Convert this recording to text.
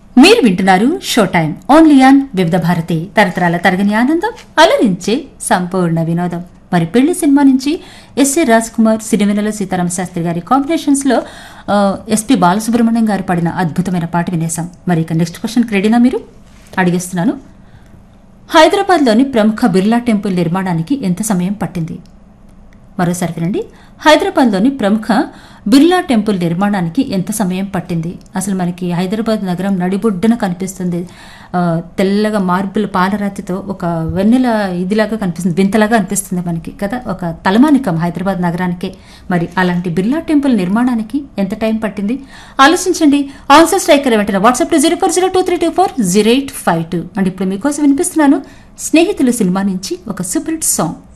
మీరు వింటున్నారు show time only on వివిధ భారతి తరతరాల తరగని ఆనందం అలరించే సంపూర్ణ వినోదం మరి పెళ్లి సినిమా నుంచి ఎస్ఏ రాజ్ కుమార్ సిరివెనెల సీతారామ శాస్త్రి గారి కాంబినేషన్స్ లో ఆ, ఎస్పి బాలసుబ్రహ్మణ్యం గారు పాడిన అద్భుతమైన పాట వినేశాం మరి ఇక నెక్స్ట్ క్వశ్చన్ రెడీనా మీరు అడిగేస్తున్నాను హైదరాబాద్లోని ప్రముఖ బిర్లా టెంపుల్ నిర్మాణానికి ఎంత సమయం పట్టింది మరోసారి వినండి హైదరాబాద్లోని ప్రముఖ బిర్లా టెంపుల్ నిర్మాణానికి ఎంత సమయం పట్టింది అసలు మనకి హైదరాబాద్ నగరం నడిబొడ్డున కనిపిస్తుంది ఆ, తెల్లగా మార్బుల్ పాలరాతితో ఒక వెన్నెల ఇదిలాగా కనిపిస్తుంది వింతలాగా అనిపిస్తుంది మనకి కదా ఒక తలమానికం హైదరాబాద్ నగరానికే మరి అలాంటి బిర్లా టెంపుల్ నిర్మాణానికి ఎంత టైం పట్టింది ఆలోచించండి ఆన్సర్ స్ట్రైకర్ వెంటనే WhatsApp to zero four zero two three two four zero eight five two and ఇప్పుడు మీకోసం వినిపిస్తున్నాను స్నేహితులు సినిమా నుంచి ఒక సూపర్ హిట్ సాంగ్